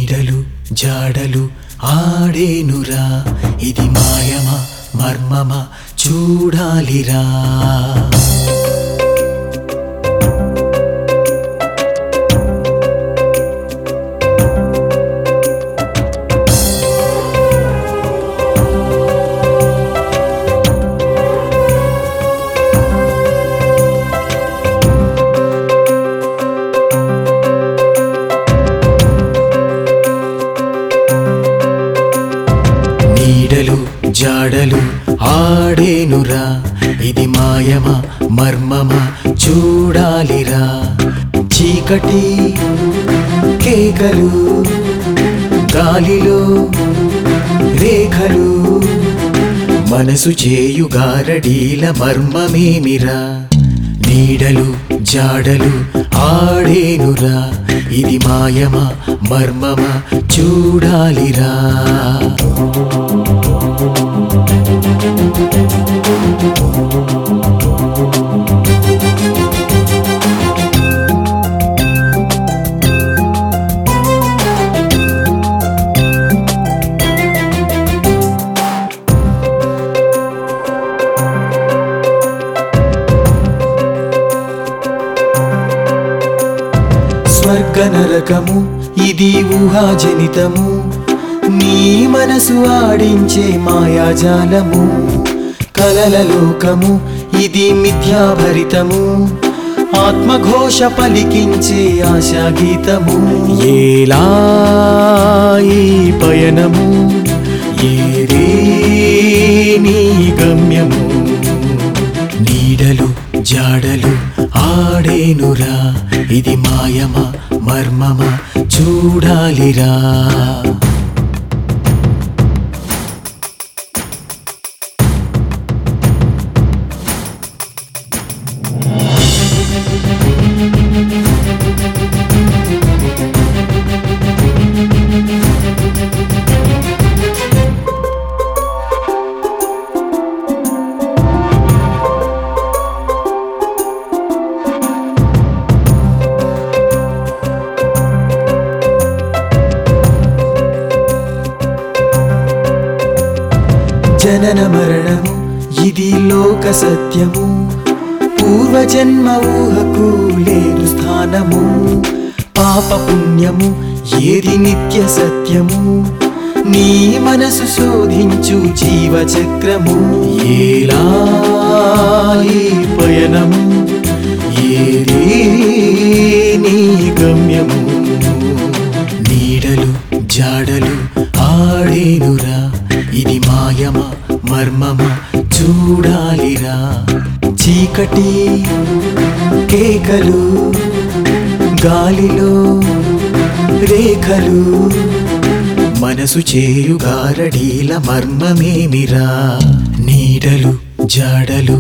నీడలు జాడలు ఆడేనురా ఇది మాయమా మర్మమా చూడాలిరా నీడలు జాడలు ఆడేనురా ఇది మాయమా మర్మమా చూడాలిరా చీకటి కేకలు గాలిలో రేఖలు మనసు చేయుగారడీల మర్మమేమిరా నీడలు జాడలు ఆడేనురా ఇది మాయమా మర్మమా చూడాలిరా స్వర్గ నరకము ఇది ఊహాజనితము నీ మనసు ఆడించే మాయాజాలము కలల లోకము ఇది మిథ్యాభరితము ఆత్మఘోష పలికించే ఆశాగీతము ఏలా ఈ పయనము ఏరే నీ గమ్యము నీడలు జాడలు ఆడేనురా ఇది మాయమా మర్మమా చూడాలిరా జనన మరణము ఇది లోక సత్యము పూర్వజన్మ ఊహకు లేదు స్థానము పాప పుణ్యము ఏది నిత్య సత్యము నీ మనసు శోధించు జీవ చక్రము ఏలా ఈ పయనము ఏది నీ గమ్యము నీడలు జాడలు ఆడేనురా ఇది మాయమా మర్మమా చూడాలిరా చీకటి కేకలు గాలిలో రేఖలు మనసు చేయుగారడీల మర్మమేమిరా నీడలు జాడలు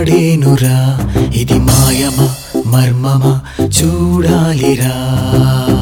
ఆడేనురా ఇది మాయమా మర్మమా చూడాలిరా